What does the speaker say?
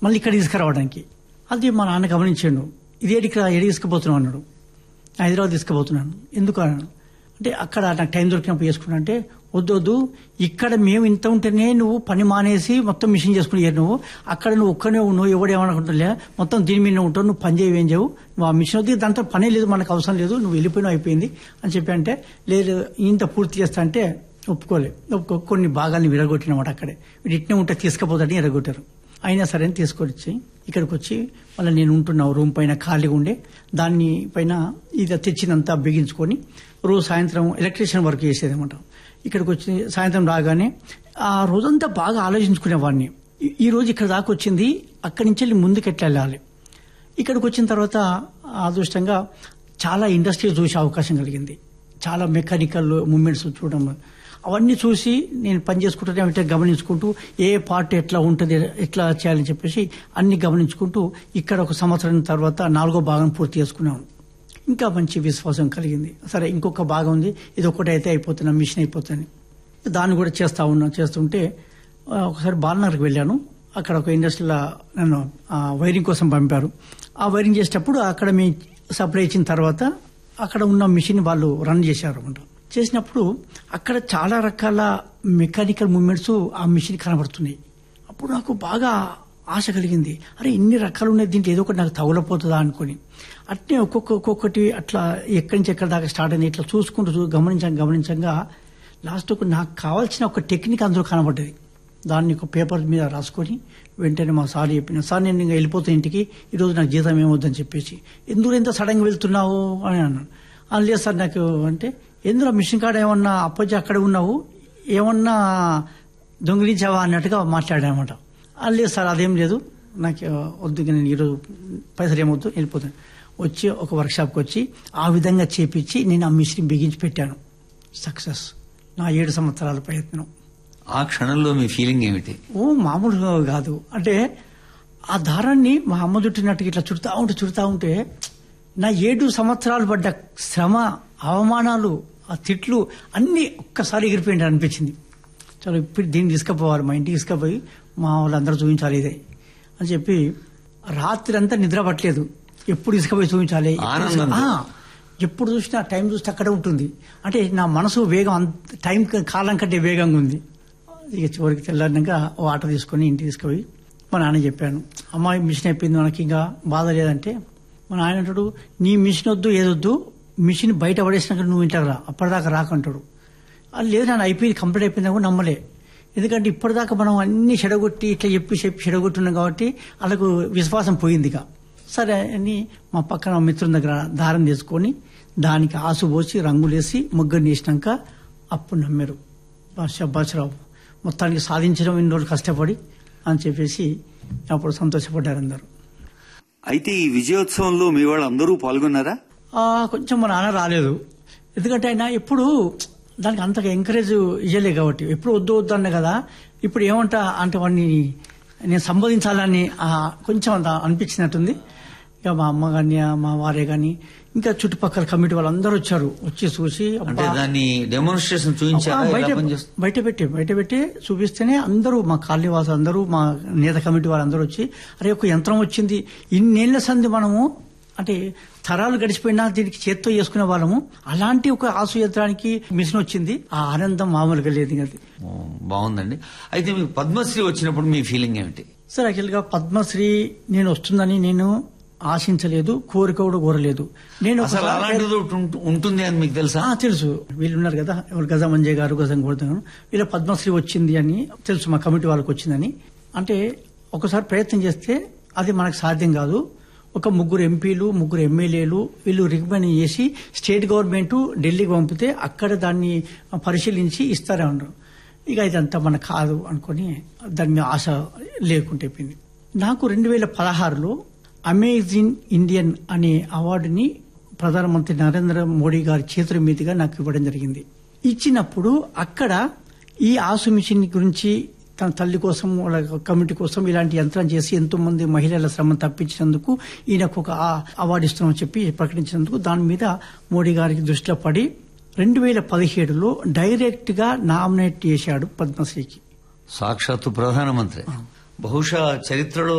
మళ్ళీ ఇక్కడ తీసుకురావడానికి అది మా నాన్న గమనించాడు ఇది ఏడికి ఏడి తీసుకుపోతున్నావు అన్నాడు హైదరాబాద్ తీసుకుపోతున్నాను ఎందుకు అన్నాను అంటే అక్కడ నాకు టైం దొరికినప్పుడు చేసుకున్నా అంటే వద్దు వద్దు ఇక్కడ మేము ఇంత ఉంటేనే నువ్వు పని మానేసి మొత్తం మిషన్ చేసుకుని నువ్వు అక్కడ నువ్వు ఒక్కనే నువ్వు ఎవడు ఏమనుకుంటులే మొత్తం దీని మీద ఉంటావు నువ్వు పని చేయవేం చేయవు నువ్వు ఆ మిషన్ వద్ద దాంతో పనే లేదు మనకు అవసరం లేదు నువ్వు వెళ్ళిపోయినా అయిపోయింది అని చెప్పి అంటే లేదు ఇంత పూర్తి చేస్తా అంటే ఒప్పుకోలే ఒప్పుకో కొన్ని భాగాల్ని విరగొట్టినమాట అక్కడే వీడు ఇట్నే ఉంటే తీసుకుపోతాడని ఎరగొట్టారు అయినా సరే అని తీసుకొచ్చి ఇక్కడికి వచ్చి మళ్ళీ నేను ఉంటున్న రూమ్ పైన ఖాళీగా ఉండే దాన్ని పైన ఇది తెచ్చినంతా బిగించుకొని రోజు సాయంత్రం ఎలక్ట్రీషియన్ వర్క్ చేసేదన్నమాట ఇక్కడికి వచ్చి సాయంత్రం రాగానే ఆ రోజంతా బాగా ఆలోచించుకునేవాడిని ఈ- ఈ రోజు ఇక్కడ దాకా వచ్చింది అక్కడి నుంచి వెళ్ళి ముందుకు ఎట్లా వెళ్ళాలి ఇక్కడికి వచ్చిన తర్వాత అదృష్టంగా చాలా ఇండస్ట్రీ చూసే అవకాశం కలిగింది చాలా మెకానికల్ మూమెంట్స్ చూడడం అవన్నీ చూసి నేను పని చేసుకుంటూనే ఉంటే గమనించుకుంటూ ఏ పార్ట్ ఎట్లా ఉంటుంది ఎట్లా చేయాలని చెప్పేసి అన్ని గమనించుకుంటూ ఇక్కడ ఒక సంవత్సరం తర్వాత నాలుగో భాగం పూర్తి చేసుకున్నాను ఇంకా మంచి విశ్వాసం కలిగింది సరే ఇంకొక భాగం ఉంది ఇది ఒకటి అయితే అయిపోతున్నా మిషన్ అయిపోతుంది దాన్ని కూడా చేస్తా ఉన్నా చేస్తుంటే ఆ, ఒకసారి బాలనగర్కి వెళ్ళాను అక్కడ ఒక ఇండస్ట్రీలో నన్ను ఆ, వైరింగ్ కోసం పంపారు ఆ వైరింగ్ చేసేటప్పుడు అక్కడ మీ సప్లై ఇచ్చిన తర్వాత అక్కడ ఉన్న మిషన్ వాళ్ళు రన్ చేశారు అనమాట చేసినప్పుడు అక్కడ చాలా రకాల మెకానికల్ మూమెంట్స్ ఆ మిషన్ కనబడుతున్నాయి అప్పుడు నాకు బాగా ఆశ కలిగింది అరే ఇన్ని రకాలు ఉన్నాయి దీంట్లో ఏదో ఒకటి నాకు తగులపోతుందా అనుకుని అట్నే ఒక్కొక్క ఒక్కొక్కటి అట్లా ఎక్కడి నుంచి ఎక్కడి దాకా స్టార్ట్ అయింది ఇట్లా చూసుకుంటూ చూ గమనించంగా గమనించంగా లాస్ట్ నాకు కావాల్సిన ఒక టెక్నిక్ అందులో కనబడ్డది దాన్ని ఒక పేపర్ మీద రాసుకొని వెంటనే మా సార్ చెప్పిన సార్ నేను ఇంకా వెళ్ళిపోతాను ఇంటికి ఈరోజు నాకు జీతం ఏమవుద్దని చెప్పేసి ఎందుకు ఎంత సడన్గా వెళ్తున్నావు అని అన్నాను "ఆ, లేదు సార్ నాకు అంటే ఎందులో మిషన్ కాడ ఏమన్నా అప్పచ్చి అక్కడ ఉన్నావు ఏమన్నా దొంగిలించావా అన్నట్టుగా మాట్లాడానమాట "ఆ, లేదు సార్ అదేం లేదు నాకు ఆ, వద్దు ఇక నేను ఈరోజు పైసలు ఏమొద్దు వెళ్ళిపోతాను వచ్చి ఒక వర్క్షాప్కి వచ్చి ఆ విధంగా చేపించి నేను ఆ మిషన్ బిగించి పెట్టాను సక్సెస్ నా ఏడు సంవత్సరాల ప్రయత్నం ఆ క్షణంలో మీ ఫీలింగ్ ఏమిటి ఓ మామూలుగా కాదు అంటే ఆ దారాన్ని మా అమ్మ చుట్టినట్టుగా ఇట్లా చుడతా ఉంటే చుడతా ఉంటే నా ఏడు సంవత్సరాలు పడ్డ శ్రమ అవమానాలు ఆ తిట్లు అన్నీ ఒక్కసారి ఎగిరిపోయింది అనిపించింది చలో ఇప్పుడు దీన్ని తీసుకుపోవాలి మా ఇంటికి తీసుకుపోయి మా వాళ్ళందరూ చూపించాలి ఇదే అని చెప్పి రాత్రి అంతా నిద్ర పట్టలేదు ఎప్పుడు తీసుకుపోయి చూపించాలి ఆనందంతో. ఆ, ఎప్పుడు చూసినా టైం చూస్తే అక్కడే ఉంటుంది అంటే నా మనసు వేగం అంత టైం క- కాలం కంటే వేగంగా ఉంది ఇక చివరికి తెల్లారినాక ఓ ఆటో తీసుకొని ఇంటికి తీసుకుపోయి మా నాన్న చెప్పాను అమ్మాయి మిషన్ అయిపోయింది మనకి ఇంకా బాధ లేదంటే మా నాయన అంటాడు నీ మిషన్ వద్దు ఏదొద్దు మిషన్ బయట పడేసినాక నువ్వు ఇంటికి రా అప్పటిదాకా రాకంటాడు అది లేదు నాన్న అయిపోయింది కంప్లీట్ అయిపోయింది కూడా నమ్మలే ఎందుకంటే ఇప్పటిదాకా మనం అన్ని చెడగొట్టి ఇట్లా చెప్పి చెప్పి చెడగొట్టున్నాం కాబట్టి వాళ్ళకు విశ్వాసం పోయింది ఇక సరే అని మా పక్కన మా మిత్రుని దగ్గర దారం తీసుకొని దానికి ఆసు పోసి రంగులేసి ముగ్గురు వేసినాక అప్పుడు నమ్మారు షబ్బాసరావు మొత్తానికి సాధించడం ఇన్ని రోజులు కష్టపడి అని చెప్పేసి అప్పుడు సంతోషపడ్డారు అందరు అయితే ఈ విజయోత్సవంలో మీ వాళ్ళందరూ పాల్గొన్నారా ఆ, కొంచెం మా నాన్న రాలేదు ఎందుకంటే ఆయన ఎప్పుడు దానికి అంతగా ఎంకరేజ్ ఇయ్యలే కాబట్టి ఎప్పుడు వద్దు వద్దు అన్న కదా ఇప్పుడు ఏమంటా అంటే వాడిని నేను సంబోధించాలని ఆ, కొంచెం అంత అనిపించినట్టుంది ఇక మా అమ్మ కానీ మా వారే కానీ ఇంకా చుట్టుపక్కల కమిటీ వాళ్ళందరూ వచ్చారు వచ్చి చూసి అంటే అబ్బా, దాన్ని డెమోన్స్ట్రేషన్ చూపించారా ఆ, ఎలా బయట పనిచేస్తుంది బయట పెట్టి బయట పెట్టి చూపిస్తేనే అందరూ మా కాలనీ వాసు అందరూ మా నేత కమిటీ వాళ్ళందరూ వచ్చి అరే ఒక యంత్రం వచ్చింది ఇన్నేళ్ల సంది మనము అంటే తరాలు గడిచిపోయినా దీనికి చేత్తో చేసుకునే వాళ్ళము అలాంటి ఒక ఆసు యంత్రానికి మిషన్ వచ్చింది ఆ ఆనందం మామూలుగా లేదు ఇంకా అది ఓ, బాగుందండి అయితే మీకు పద్మశ్రీ వచ్చినప్పుడు మీ ఫీలింగ్ ఏమిటి సార్ యాక్చువల్ గా పద్మశ్రీ నేను వస్తుందని నేను ఆశించలేదు కోరిక కూడా కోరలేదు నేను అసలు ఒకసారి- అలాంటిది ఒకటి ఉంటు- ఉంటుంది అని మీకు తెలుసా ఆ, తెలుసు వీళ్ళు ఉన్నారు కదా ఎవరు గజా మంజయ్ గారు గజం కొడుతున్నాను వీళ్ళ పద్మశ్రీ వచ్చింది అని తెలుసు మా కమిటీ వాళ్ళకి వచ్చిందని అంటే ఒకసారి ప్రయత్నం చేస్తే అది మనకు సాధ్యం కాదు ఒక ముగ్గురు ఎంపీలు ముగ్గురు ఎమ్మెల్యేలు వీళ్ళు రికమెండ్ చేసి స్టేట్ గవర్నమెంట్ ఢిల్లీకి పంపితే అక్కడ దాన్ని పరిశీలించి ఇస్తారే ఉండరు ఇక ఇదంతా మనకు కాదు అనుకొని దాని మీద ఆశ లేకుంటే అయిపోయింది నాకు రెండు వేల పదహారులో అమేజింగ్ ఇండియన్ అనే అవార్డుని ప్రధానమంత్రి నరేంద్ర మోడీ గారి చేతుల మీదుగా నాకు ఇవ్వడం జరిగింది ఇచ్చినప్పుడు అక్కడ ఈ ఆసు మిషన్ గురించి తన తల్లి కోసం వాళ్ళ కమిటీ కోసం ఇలాంటి యంత్రం చేసి ఎంతో మంది మహిళల శ్రమ తప్పించినందుకు ఈయనకు ఒక ఆ- అవార్డు ఇస్తున్నామని చెప్పి ప్రకటించినందుకు దాని మీద మోడీ గారికి దృష్టిలో పడి రెండు వేల పదిహేడులో డైరెక్ట్ గా నామినేట్ చేశాడు పద్మశ్రీకి సాక్షాత్తు ప్రధానమంత్రి బహుశా చరిత్రలో